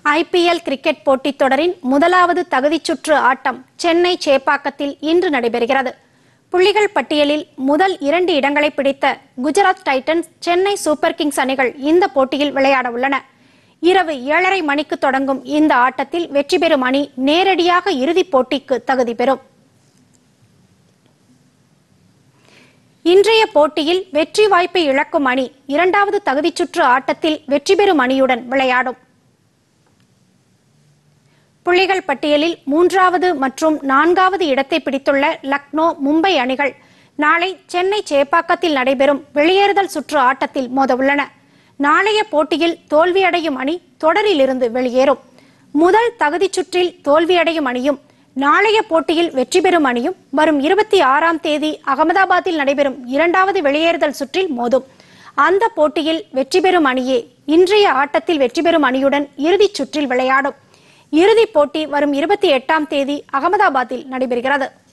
IPL cricket போட்டித் தொடரின் முதலாவது தகுதிச் சுற்று ஆட்டம் சென்னை சேப்பாக்கத்தில் இன்று நடைபெறுகிறது புள்ளிகள் பட்டியலில் முதல் இரண்டு இடங்களை பிடித்த Gujarat Titans Chennai super kings அணிகள் இந்த போட்டியில் விளையாட உள்ளன இரவு ஏழரை மணிக்கு தொடங்கும் இந்த ஆட்டத்தில் வெற்றி பெறும் அணி நேரடியாக இறுதிப் போட்டிக்கு தகுதி பெறும் இன்றைய போட்டியில் வெற்றி வாய்ப்பை இழக்கும் அணி இரண்டாவது தகுதிச் சுற்று ஆட்டத்தில் வெற்றி பெறும் அணியுடன் விளையாடும் புள்ளிகள் பட்டியலில் மூன்றாவது மற்றும் நான்காவது இடத்தை பிடித்துள்ள லக்னோ மும்பை அணிகள் நாளை சென்னை சேப்பாக்கத்தில் நடைபெறும் வெளியேறுதல் சுற்று ஆட்டத்தில் மோதவுள்ளன நாளைய போட்டியில் தோல்வியடையும் அணி தொடரிலிருந்து வெளியேறும் முதல் தகுதிச் சுற்றில் தோல்வியடையும் அணியும் நாளைய போட்டியில் வெற்றி பெறும் அணியும் வரும் இருபத்தி ஆறாம் தேதி அகமதாபாத்தில் நடைபெறும் இரண்டாவது வெளியேறுதல் சுற்றில் மோதும் அந்த போட்டியில் வெற்றி பெறும் அணியே இன்றைய ஆட்டத்தில் வெற்றி பெறும் அணியுடன் இறுதிச் சுற்றில் விளையாடும் இறுதிப் போட்டி வரும் இருபத்தி எட்டாம் தேதி அகமதாபாத்தில் நடைபெறுகிறது